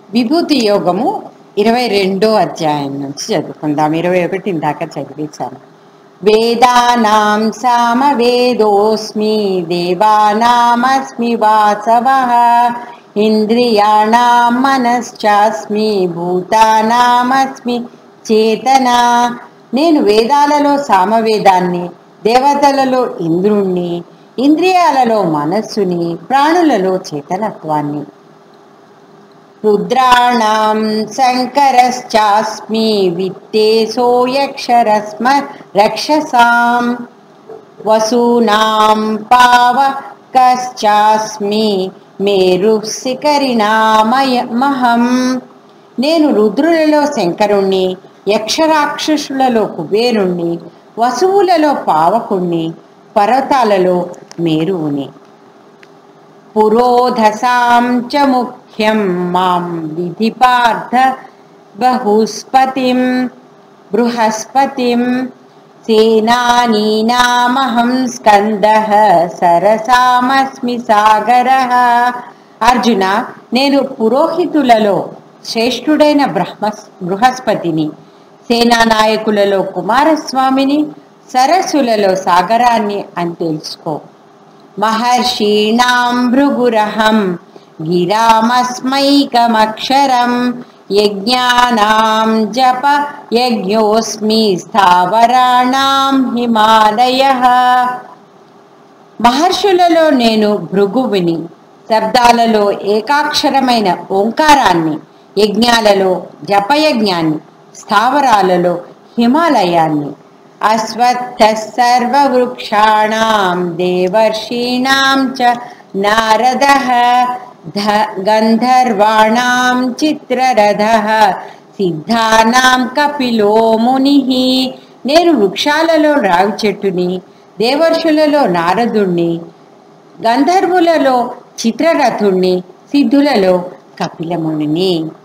విభూతి యోగము ఇరవై రెండో అధ్యాయం నుంచి చదువుకుందాం ఇరవై ఒకటి ఇందాక చదివేశాను వేదానాం సామవేదోస్మి దేవానామస్మి వాసవ ఇంద్రియాణం మనశ్చాస్మి భూతానామస్మి చేతన నేను వేదాలలో సామవేదాన్ని దేవతలలో ఇంద్రుణ్ణి ఇంద్రియాలలో మనస్సుని ప్రాణులలో చేతనత్వాన్ని రుద్రాణం శంకరశ్చాస్మి విత్తేశోయక్షరస్మ రక్షసాం వసూనాం పావకశ్చాస్మి మేరు శిఖరిణామయమహం నేను రుద్రులలో శంకరుణ్ణి యక్షరాక్షసులలో కుబేరుణ్ణి వసువులలో పావకుణ్ణి పర్వతాలలో మేరువుని పురోధసాం చ ముఖ్యం మాం విధి పార్థ బహుస్పతిం బృహస్పతిం సేనానీనామహం స్కంద సరసామస్మి సాగర అర్జున నేను పురోహితులలో శ్రేష్ఠుడైన బ్రహ్మ బృహస్పతిని సేనానాయకులలో కుమారస్వామిని సరస్సులలో సాగరాన్ని అని తెలుసుకో మహర్షీణాం భృగురహం గిరామస్మైకమక్షరం యజ్ఞానాం జప యజ్ఞోస్మి స్థావరాణాం హిమాలయ మహర్షులలో నేను భృగువిని శబ్దాలలో ఏకాక్షరమైన ఓంకారాన్ని యజ్ఞాలలో జపయజ్ఞాన్ని స్థావరాలలో హిమాలయాన్ని అశ్వత్థ సర్వవృక్షాణాం దేవర్షీణాం చ నారద గంధర్వాణాం చిత్రరథ సిద్ధానాం కపిలో ముని నేను వృక్షాలలో రావి చెట్టుని దేవర్షులలో నారదుణ్ణి గంధర్వులలో చిత్రరథుణ్ణి సిద్ధులలో కపిలముని